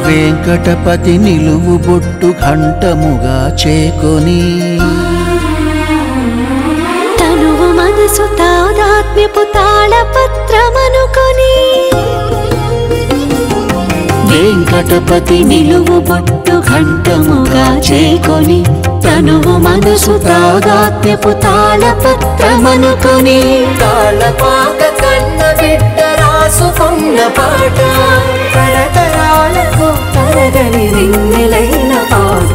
వెంకటపతి నిలువు బొట్టు ఘంటముగా చేకొని తనువు మనసు తాదాత్మ్యపు తాళపత్రమనుకొని వెంకటపతి నిలువు బొట్టు ఘంటముగా చేకొని తనువు మనసు తాదాత్మ్యపు తాళపత్రమనుకొని తాళపాక కన్న బిడ్డ రాసుకున్న పాట తరతరాలకు తరగని రింగిలైన పాట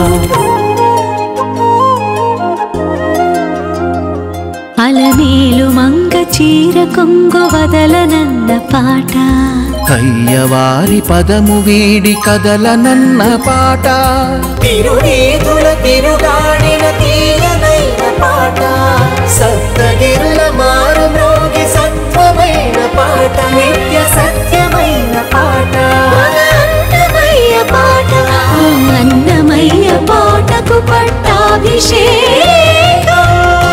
అలమేలు మంగ చీర కొంగు వదలనన్న పాట కయ్యవారి పదము వీడి కదలనన్న పాట తిరునీతుల తిరుగాడిన తీయనైన పాట సప్తగిరుల మారు మ్రోగి సత్వమైన పాట నిత్య సత్యమైన పాట అన్నమయ్య పాట ఆ అన్నమయ్య పాటకు పట్టాభిషేకం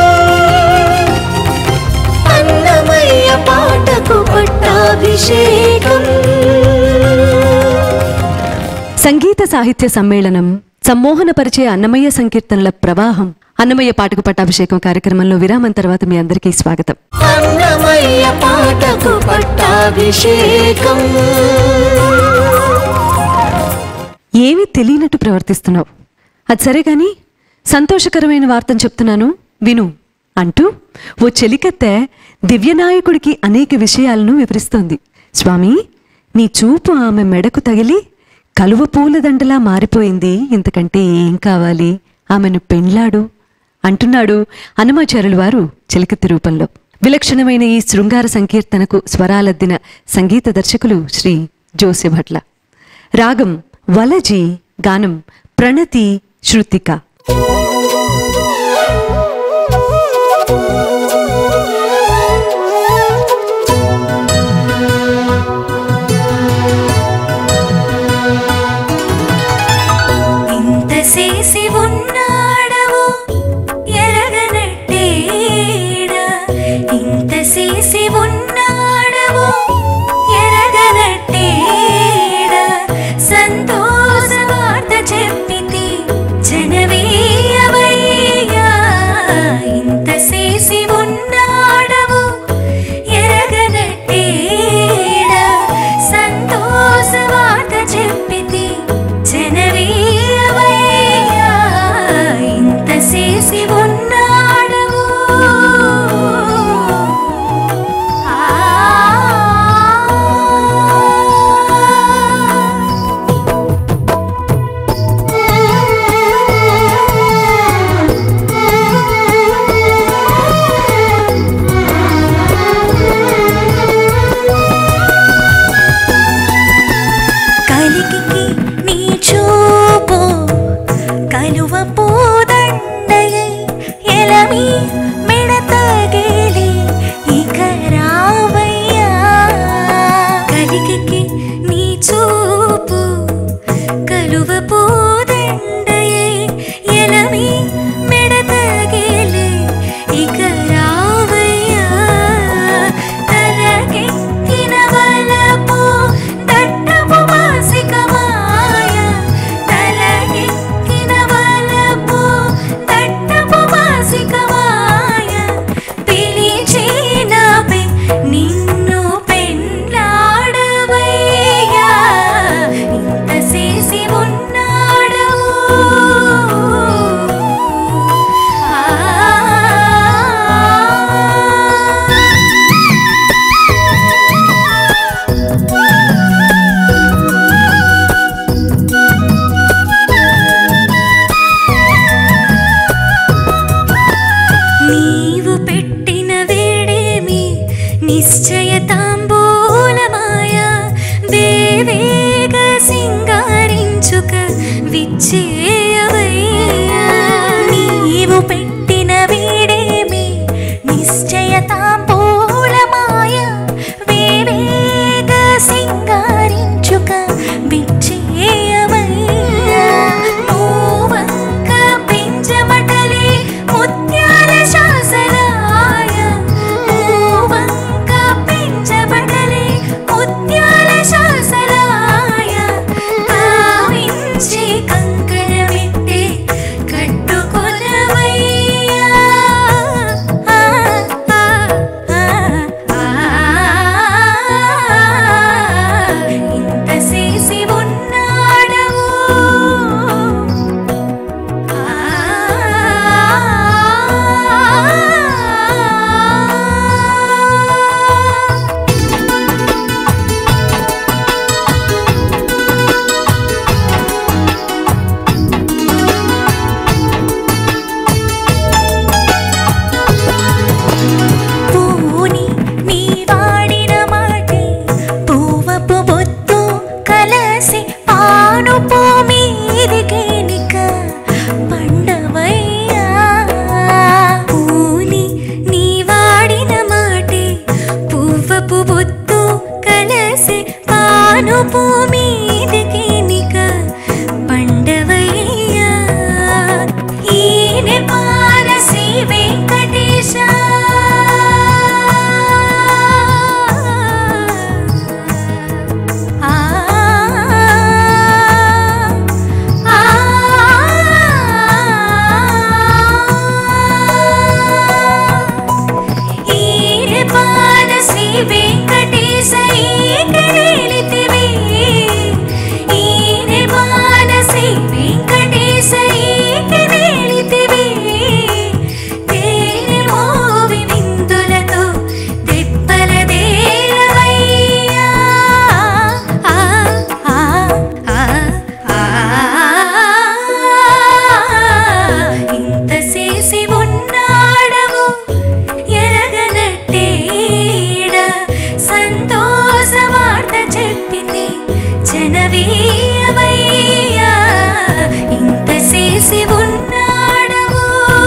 అన్నమయ్య పాటకు పట్టాభిషేకం సంగీత సాహిత్య సమ్మేళనం సమ్మోహనపరిచే అన్నమయ్య సంకీర్తనల ప్రవాహం అన్నమయ్య పాటకు పట్టాభిషేకం కార్యక్రమంలో విరామం తర్వాత మీ అందరికీ స్వాగతం అన్నమయ్య పాటకు పట్టాభిషేకం ఏమీ తెలియనట్టు ప్రవర్తిస్తున్నావు అది సరే గాని సంతోషకరమైన వార్తను చెప్తున్నాను విను అంటూ ఓ చెలికత్తె దివ్యనాయకుడికి అనేక విషయాలను వివరిస్తోంది స్వామి నీ చూపు ఆమె మెడకు తగిలి కలువ పూలదండలా మారిపోయింది ఇంతకంటే ఏం కావాలి ఆమెను పెండ్లాడు అంటున్నాడు హనుమాచార్యుల వారు చిలకత్తి రూపంలో విలక్షణమైన ఈ శృంగార సంకీర్తనకు స్వరాలద్దిన సంగీత దర్శకులు శ్రీ జోసి భట్ల రాగం వలజి గానం ప్రణతి శృతిక ఇంత చేసి ఉన్నాడవు ఎరగనట్టేడ ఇంత చేసి ఉన్నాడవు ఎరగనట్టేడ సంతోష వార్త చెప్పితి జనవీయవయ్యా ఇంత చేసి ఉన్నాడవు ఎరగనట్టేడ సంతోష వార్త చెప్పితి జనవీయవయ్యా ఇంత చేసి ఉన్నాడవు ఆ కలికి నీ చూపు కలువ పూదండయై ఎలమి మిడతగేలి ఇక రావయ్యా కలికి నీ చూపు కలువ పూదండయై ఎలమి మిడతగేలి ఇక రావయ్యా తలకెక్కిన వలపు దట్టపు మాసిక మాయ తలకెక్కిన వలపు దట్టపు మాసిక మాయ పిలిచినపై నిన్ను పెండ్లాడవయ్యా పానుపు మీదికి నిక పండవయ్యా ఈయన పాన శ్రీ వెంకటేశ ఆ ఈరపాద శ్రీ వెంకటేశ ఈకరేలితివి ఈరపాద శ్రీ వెంకటేశ ఈకరేలితివి తేనె మోవి విందులతో దెప్పల దేలవయ్యా ఆ ఆ ఆ ఆ ఇంత చేసి ఉన్నాడవు ఎరగనట్టేడ సంతోష వార్త చెప్పింది జనవీయమయ్యా ఇంత చేసి ఉన్నాడవు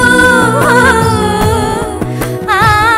ఆ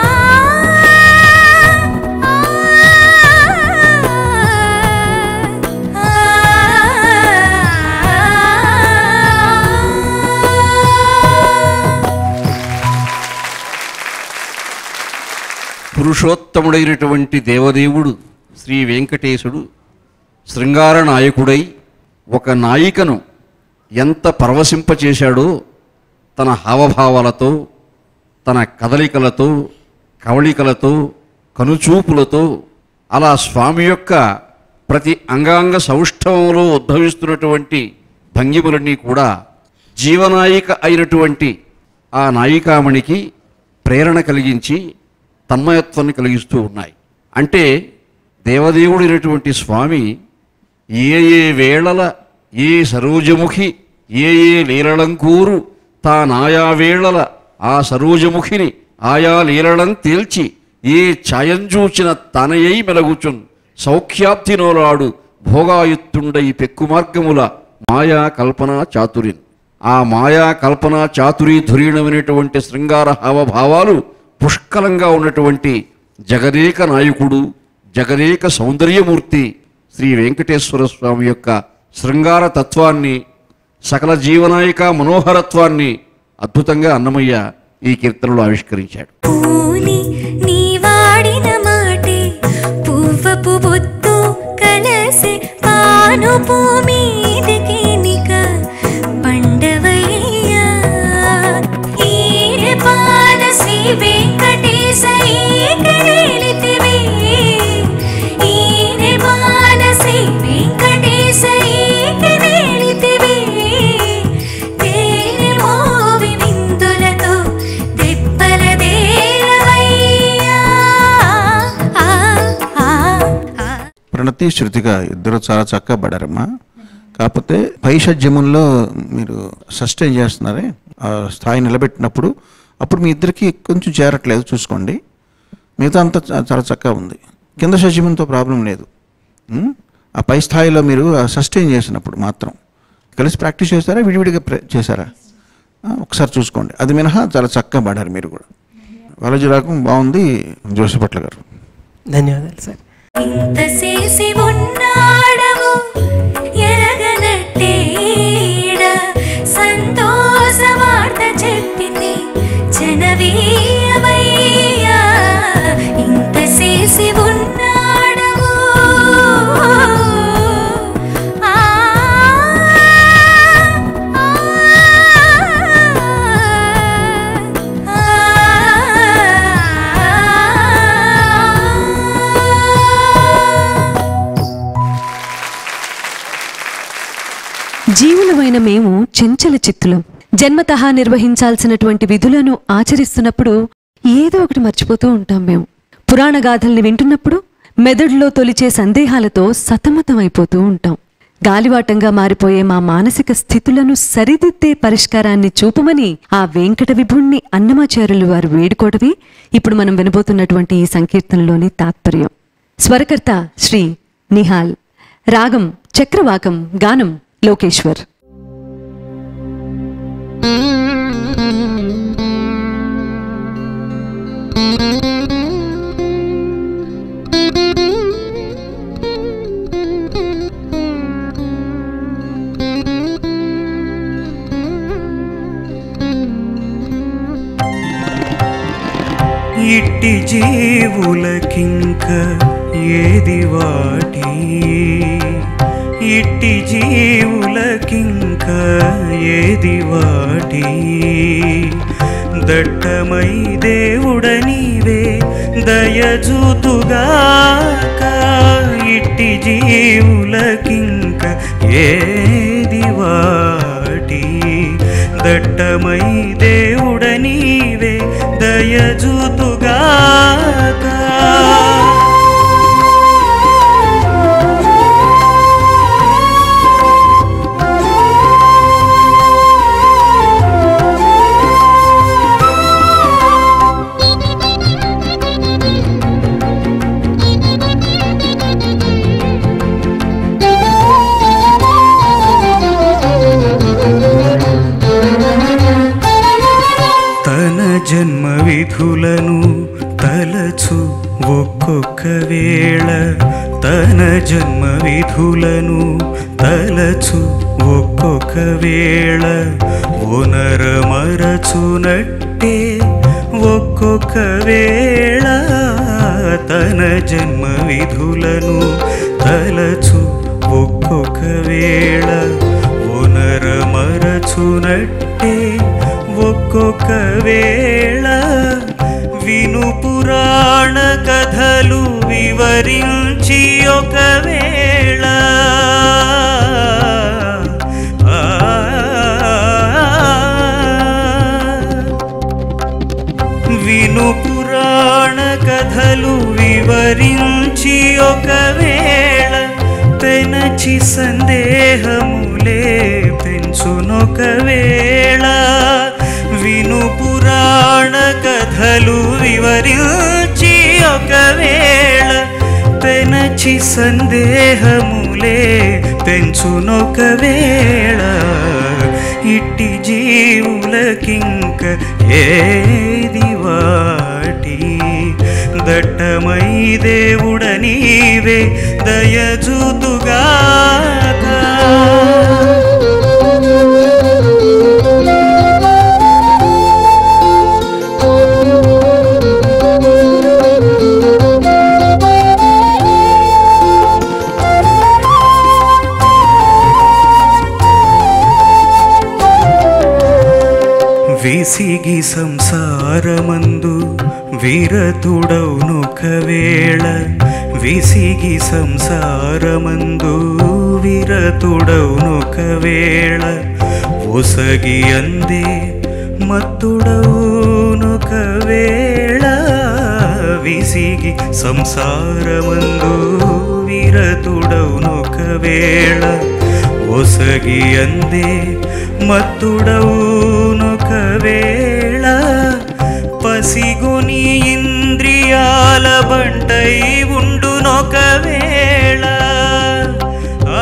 పురుషోత్తముడైనటువంటి దేవదేవుడు శ్రీ వెంకటేశుడు శృంగార నాయకుడై ఒక నాయికను ఎంత పరవశింపచేశాడో తన హావభావాలతో తన కదలికలతో కవళికలతో కనుచూపులతో అలా స్వామి యొక్క ప్రతి అంగాంగ సౌష్ఠవంలో ఉద్భవిస్తున్నటువంటి భంగిములన్నీ కూడా జీవనాయిక అయినటువంటి ఆ నాయికామణికి ప్రేరణ కలిగించి తన్మయత్వాన్ని కలిగిస్తూ ఉన్నాయి అంటే దేవదేవుడైనటువంటి స్వామి ఏ ఏ వేళల ఏ సరోజముఖి ఏ ఏ లీలలంకూరు తానాయా వేళల ఆ సరోజముఖిని ఆయా లీలలం తేల్చి ఏ ఛాయంజూచిన తనయై మెలగుచున్ సౌఖ్యాబ్ధినోలాడు భోగాయుత్తుండై పెక్కుమార్గముల మాయా కల్పనా చాతురిన్ ఆ మాయా కల్పనా చాతురీ ధురీణమైనటువంటి శృంగార హావభావాలు పుష్కలంగా ఉన్నటువంటి జగదేక నాయకుడు జగదేక సౌందర్యమూర్తి శ్రీ వెంకటేశ్వర స్వామి యొక్క శృంగార తత్వాన్ని సకల జీవనాయక మనోహరత్వాన్ని అద్భుతంగా అన్నమయ్య ఈ కీర్తనలో ఆవిష్కరించాడు పూని నీ వాడిన మాటే పువ్వపు బొత్తు కలసే పానుపు మీదికి నిక పండవయ్యా ఈరపాద శ్రీ వెంకటేశ ఈకరేలితివి ఈరపాద శ్రీ వెంకటేశ ఈకరేలితివి తేనె మోవి విందులతో దెప్పల దేలవయ్యా ఆ ఆ ఆ ప్రణతి శృతిగా ఇద్దరు చాలా చక్కగా పడారమ్మా కాకపోతే పైషజ్యముల్లో మీరు సస్టైన్ చేస్తున్నారే ఆ స్థాయి నిలబెట్టినప్పుడు అప్పుడు మీ ఇద్దరికి కొంచెం చేరట్లేదు చూసుకోండి మిగతా అంతా చా- చాలా చక్కగా ఉంది కింద షజ్యమంతో ప్రాబ్లం లేదు ఉం? ఆ పై స్థాయిలో మీరు సస్టైన్ చేసినప్పుడు మాత్రం కలిసి ప్రాక్టీస్ చేస్తారా విడివిడిగా ప్ర- చేశారా ఆ, ఒకసారి చూసుకోండి అది మినహా చాలా చక్కగా పాడారు మీరు కూడా కాలేజీ రాకం బాగుంది జోసిపట్ల గారు ధన్యవాదాలు సార్ ఇంత చేసి ఉన్నాడవు ఎరగనట్టేడ సంతోష వార్త చెప్పింది జనవీయమయ్యా ఇంత చేసి ఉన్నాడవు ఆ జీవులమైన మేము చెంచల చిత్తులం జన్మతహా నిర్వహించాల్సినటువంటి విధులను ఆచరిస్తున్నప్పుడు ఏదో ఒకటి మర్చిపోతూ ఉంటాం మేము పురాణ గాథల్ని వింటున్నప్పుడు మెదడులో తొలిచే సందేహాలతో సతమతమైపోతూ ఉంటాం గాలివాటంగా మారిపోయే మా మానసిక స్థితులను సరిదిద్దే పరిష్కారాన్ని చూపమని ఆ వెంకట విభుణ్ణి అన్నమాచార్యులు వారు వేడుకోవటమే ఇప్పుడు మనం వినబోతున్నటువంటి ఈ సంకీర్తనలోని తాత్పర్యం స్వరకర్త శ్రీ నిహాల్ రాగం చక్రవాకం గానం లోకేశ్వర్ Thank you. ఇట్టి జీవులకింక ఏది వాటి ఇట్టి జీవులకింక ఏది వాటి దట్టమై దేవుడ నీవే దయజూతుగాక ఇట్టి జీవులకింక ఏది వాటి దట్టమై దేవుడ నీవే దయజూతుగాక తన జన్మ విధులను తలచు ఒక్కొక్క వేళ తన జన్మ విధులను తలచు ఒక్కొక్క వేళ ఓనరమరచునట్టే ఒక్కొక్క వేళ తన జన్మ విధులను తలచు ఒక్కొక్క వేళ ఓనరమరచునట్టే ఒక్కొక్క వేళ విను పురాణ కథలు వివరించి ఒక వేళ ఆ, విను పురాణ కథలు వివరించి ఒక వేళ పెనచి సందేహములే పెంచునొక వేళ విను పురాణ కథలు వివరించి ఒక వేళ పెనచి సందేహములే పెంచునొక వేళ ఇట్టి జీవులకింక ఏది వాటి దట్టమై దేవుడ నీవే దయజూతుగాక విసిగి సంసారమందు విరతుడౌనొక వేళ విసిగి సంసారమందు విరతుడౌనొక వేళ ఒసగి అందే మత్తుడౌనొక వేళ విసిగి సంసారమందు విరతుడౌనొక వేళ ఒసగి అందే మత్తుడవునొక వేళ పసిగొని ఇంద్రియాల బంటై ఉండునొక వేళ ఆ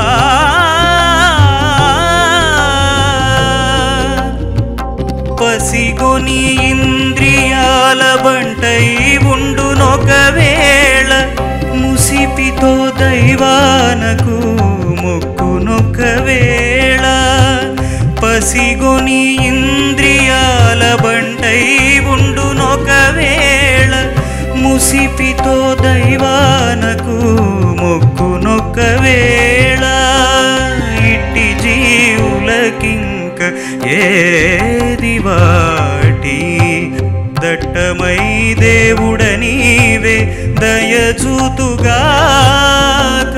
పసిగొని ఇంద్రియాల బంటై ఉండునొక వేళ ముసిపితో దైవానకు మొక్కునొక వేళ పసిగొని ఇంద్రియాల బంటై ఉండునొక వేళ ముసిపితో దైవానకు మొక్కునొక వేళ ఇట్టి జీవులకింక ఏది వాటి దట్టమై దేవుడ నీవే దయచూతుగాక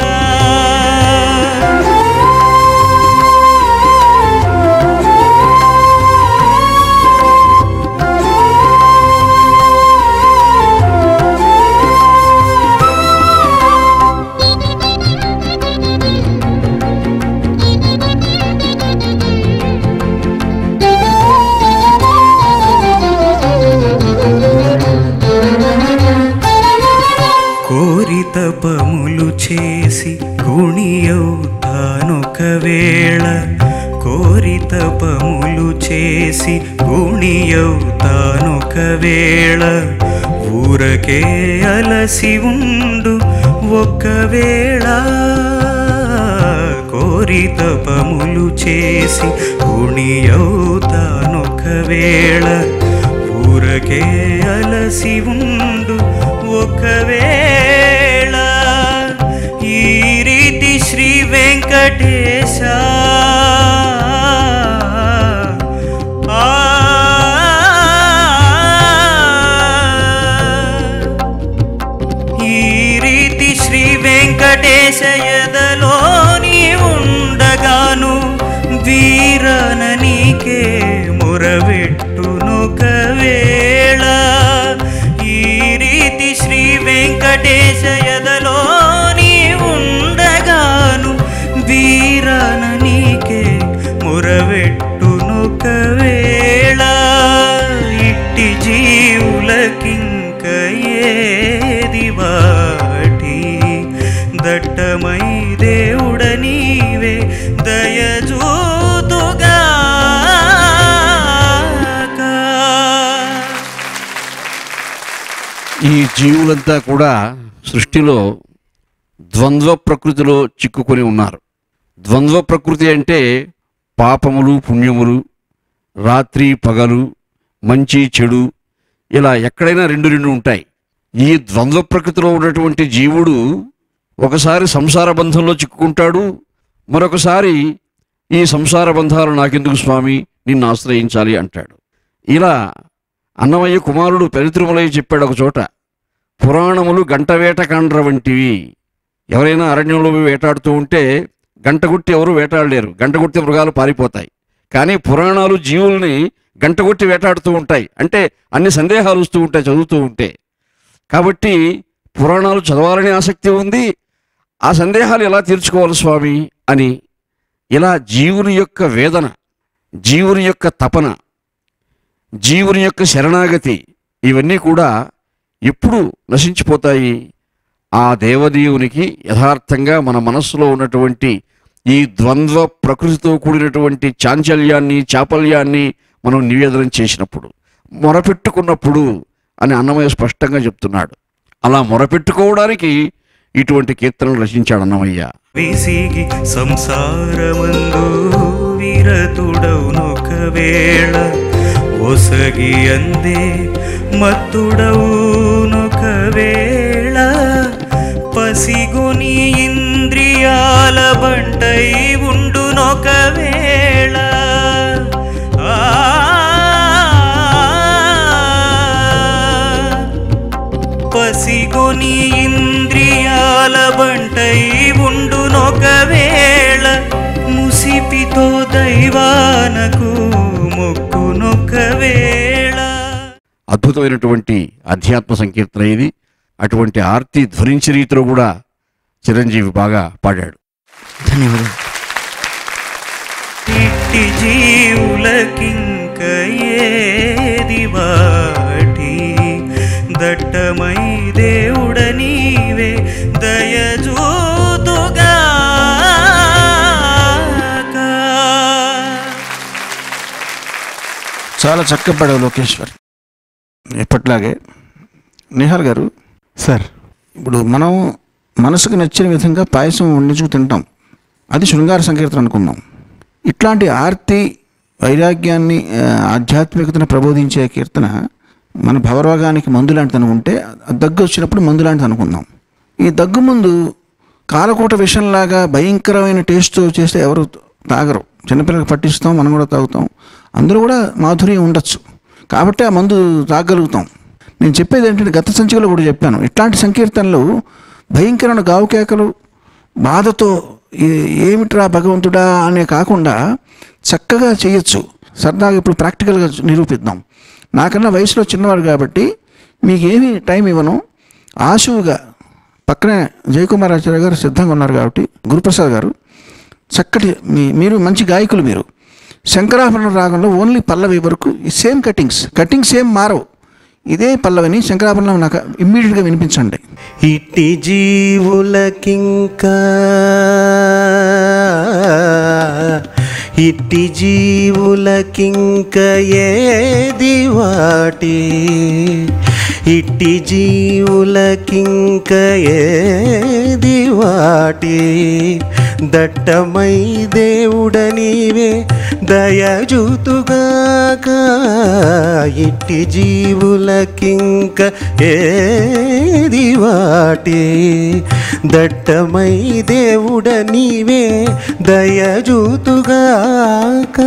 కోరి తపములు చేసి గుణియవుతానొక వేళ కోరి తపములు చేసి గుణియవుతానొక వేళ ఊరకే అలసి ఉండు ఒకవేళ కోరి తపములు చేసి గుణియవుతానొక వేళ ఊరకే అలసి ఉండు ఒకవేళ ఈ రీతి శ్రీ వెంకటేశ ఈ రీతి శ్రీ వెంకటేశ ఎదలోని ఉండగాను వీరన నీకే మురవెట్టునొకవేళ ఈ రీతి శ్రీ వెంకటేశ ఎదలోని ఉండగాను వీరన నీకే మురవెట్టునొకవేళ ఇట్టి జీవులకింక ఏది వాటి దట్టమై దేవుడ నీవే దయజూతుగాక ఈ జీవులంతా కూడా సృష్టిలో ద్వంద్వ ప్రకృతిలో చిక్కుకొని ఉన్నారు ద్వంద్వ ప్రకృతి అంటే పాపములు పుణ్యములు రాత్రి పగలు మంచి చెడు ఇలా ఎక్కడైనా రెండు రెండు ఉంటాయి ఈ ద్వంద్వ ప్రకృతిలో ఉన్నటువంటి జీవుడు ఒకసారి సంసార బంధంలో చిక్కుకుంటాడు మరొకసారి ఈ సంసార బంధాలు నాకెందుకు స్వామి నిన్ను ఆశ్రయించాలి అంటాడు ఇలా అన్నమయ్య కుమారుడు పెరితిరుమలయ్య చెప్పాడు ఒక చోట పురాణములు గంటవేట కాండ్ర వంటివి ఎవరైనా అరణ్యంలో పోయి వేటాడుతూ ఉంటే గంట కొట్టి ఎవరు వేటాడలేరు గంట కొట్టి మృగాలు పారిపోతాయి కానీ పురాణాలు జీవుల్ని గంట కొట్టి వేటాడుతూ ఉంటాయి అంటే అన్ని సందేహాలు వస్తూ ఉంటాయి చదువుతూ ఉంటే కాబట్టి పురాణాలు చదవాలని ఆసక్తి ఉంది ఆ సందేహాలు ఎలా తీర్చుకోవాలి స్వామి అని ఇలా జీవుని యొక్క వేదన జీవుని యొక్క తపన జీవుని యొక్క శరణాగతి ఇవన్నీ కూడా ఎప్పుడు నశించిపోతాయి ఆ దేవదేవునికి యథార్థంగా మన మనస్సులో ఉన్నటువంటి ఈ ద్వంద్వ ప్రకృతితో కూడినటువంటి చాంచల్యాన్ని చాపల్యాన్ని మనం నివేదనం చేసినప్పుడు మొరపెట్టుకున్నప్పుడు అని అన్నమయ్య స్పష్టంగా చెప్తున్నాడు అలా మొరపెట్టుకోవడానికి ఇటువంటి కీర్తనలు రచించాడు అన్నమయ్య విసిగి సంసారమందు విరతుడవునొకవేళ ఒసగి అందే మత్తుడవునొకవేళ పసిగొని ఇంద్రియాల బంటై ఉండునొకవేళ ఆ పసిగొని ఇంద్రియాల బంటై ఉండునొకవేళ ముసిపితో దైవానకు మొక్కునొకవేళ అద్భుతమైనటువంటి అధ్యాత్మ సంకీర్తన ఇది అటువంటి ఆర్తి ధ్వనించే రీతిలో కూడా చిరంజీవి బాగా పాడాడు ధన్యవాదాలు ఇట్టి జీవులకింక ఏది వాటి దట్టమై దేవుడ నీవే దయజూతుగాక చాలా చక్కగా పాడావు లోకేశ్వర్ ఎప్పట్లాగే నిహాల్ గారు సార్ ఇప్పుడు మనం మనసుకు నచ్చిన విధంగా పాయసం వండించుకు తింటాం అది శృంగార సంకీర్తన అనుకుందాం ఇట్లాంటి ఆర్తి వైరాగ్యాన్ని ఆ, ఆధ్యాత్మికతను ప్రబోధించే కీర్తన మన భవరోగానికి మందు లాంటిది అనుకుంటే ఆ దగ్గు వచ్చినప్పుడు మందు లాంటిది అనుకుందాం ఈ దగ్గు ముందు కాలకూట విషంలాగా భయంకరమైన టేస్ట్ చేస్తే ఎవరు తాగరు చిన్నపిల్లలకు పట్టిస్తాం మనం కూడా తాగుతాం అందులో కూడా మాధుర్యం ఉండొచ్చు కాబట్టి ఆ మందు తాగలుగుతాం నేను చెప్పేది ఏంటంటే గత సంచికలో కూడా చెప్పాను ఇట్లాంటి సంకీర్తనలు భయంకరమైన గావుకేకలు బాధతో ఏ- ఏమిట్రా భగవంతుడా అనే కాకుండా చక్కగా చేయొచ్చు సరదాగా ఇప్పుడు ప్రాక్టికల్గా నిరూపిద్దాం నాకన్నా వయసులో చిన్నవాడు కాబట్టి మీకేమీ టైం ఇవ్వను ఆశువుగా పక్కనే జయకుమారాచార్య గారు సిద్ధంగా ఉన్నారు కాబట్టి గురుప్రసాద్ గారు చక్కటి మీ మీరు మంచి గాయకులు మీరు శంకరాభరణ రాగంలో ఓన్లీ పల్లవి వరకు ఈ సేమ్ కటింగ్స్ కటింగ్స్ ఏం మారవు ఇదే పల్లవిని శంకరాభరణం నాకు ఇమ్మీడియట్గా వినిపించండి ఇట్టి జీవులకింక ఇట్టి జీవులకింక ఏది వాటి ఇట్టి జీవులకింక ఏది వాటి దట్టమై దేవుడ నీవే దయజూతుగాక ఇట్టి జీవులకింక ఏది వాటి దట్టమై దేవుడ నీవే దయజూతుగాక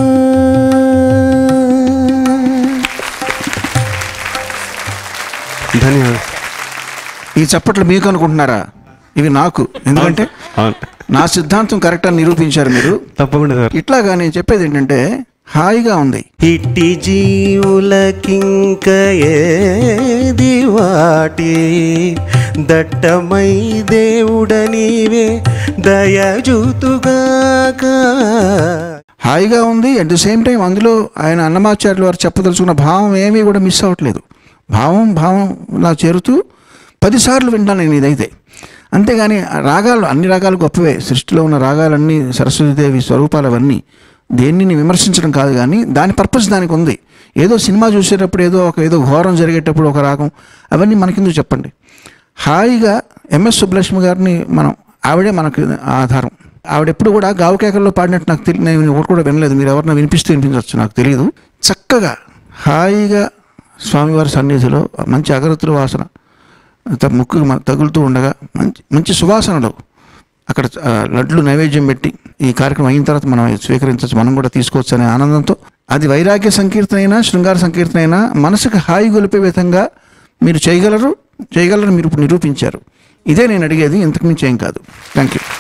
ధన్యవాదాలు ఈ చప్పట్లు మీకు అనుకుంటున్నారా ఇవి నాకు ఎందుకంటే అవును నా సిద్ధాంతం కరెక్ట్ అని నిరూపించారు మీరు తప్పకుండా సార్ ఇట్లాగా నేను చెప్పేది ఏంటంటే హాయిగా ఉంది ఇట్టి జీవులకింక ఏది వాటి దట్టమై దేవుడ నీవే దయజూతుగాక హాయిగా ఉంది అట్ ది సేమ్ టైం అందులో ఆయన అన్నమాచార్యులు వారు చెప్పదలుచుకున్న భావం ఏమీ కూడా మిస్ అవ్వట్లేదు భావం భావం ఇలా చేరుతూ పదిసార్లు వింటాను నేను ఇదైతే అంతేగాని ఆ రాగాలు అన్ని రాగాలు గొప్పవే సృష్టిలో ఉన్న రాగాలన్నీ సరస్వతీదేవి స్వరూపాలు అవన్నీ దేన్ని విమర్శించడం కాదు కానీ దాని పర్పస్ దానికి ఉంది ఏదో సినిమా చూసేటప్పుడు ఏదో ఒక ఏదో ఘోరం జరిగేటప్పుడు ఒక రాగం అవన్నీ మనకెందుకు చెప్పండి హాయిగా ఎంఎస్ సుబ్బలక్ష్మి గారిని మనం ఆవిడే మనకు ఆధారం ఆవిడ ఎప్పుడు కూడా గావుకేకల్లో పాడినట్టు నాకు తెలియదు నేను ఒకటి కూడా వినలేదు మీరు ఎవరిన వినిపిస్తే వినిపించవచ్చు నాకు తెలియదు చక్కగా హాయిగా స్వామివారి సన్నిధిలో మంచి అగరత్తుల వాసన అంత ముక్కు మ- తగులుతూ ఉండగా మంచి మంచి సువాసనలు అక్కడ ఆ, లడ్లు నైవేద్యం పెట్టి ఈ కార్యక్రమం అయిన తర్వాత మనం స్వీకరించవచ్చు మనం కూడా తీసుకోవచ్చు అనే ఆనందంతో అది వైరాగ్య సంకీర్తన అయినా శృంగార సంకీర్తన అయినా మనసుకు హాయి గొలిపే విధంగా మీరు చేయగలరు చేయగలరు మీరు ఇప్పుడు నిరూపించారు ఇదే నేను అడిగేది ఇంతకు మించి ఏం కాదు థ్యాంక్ యూ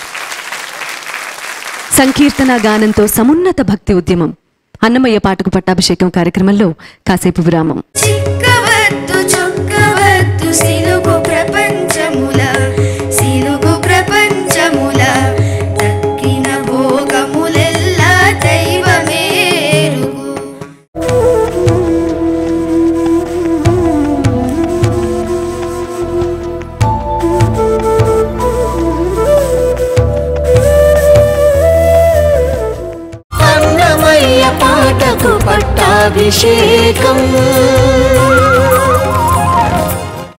సంకీర్తన గానంతో సమున్నత భక్తి ఉద్యమం అన్నమయ్య పాటకు పట్టాభిషేకం కార్యక్రమంలో కాసేపు విరామం చిక్కవద్దు చొక్కవద్దు సిలుగు ప్రపంచముల సిలుగు ప్రపంచముల తక్కిన భోగములెల్లా దైవమేరుగు అన్నమయ్య పాటకు పట్టాభిషేకం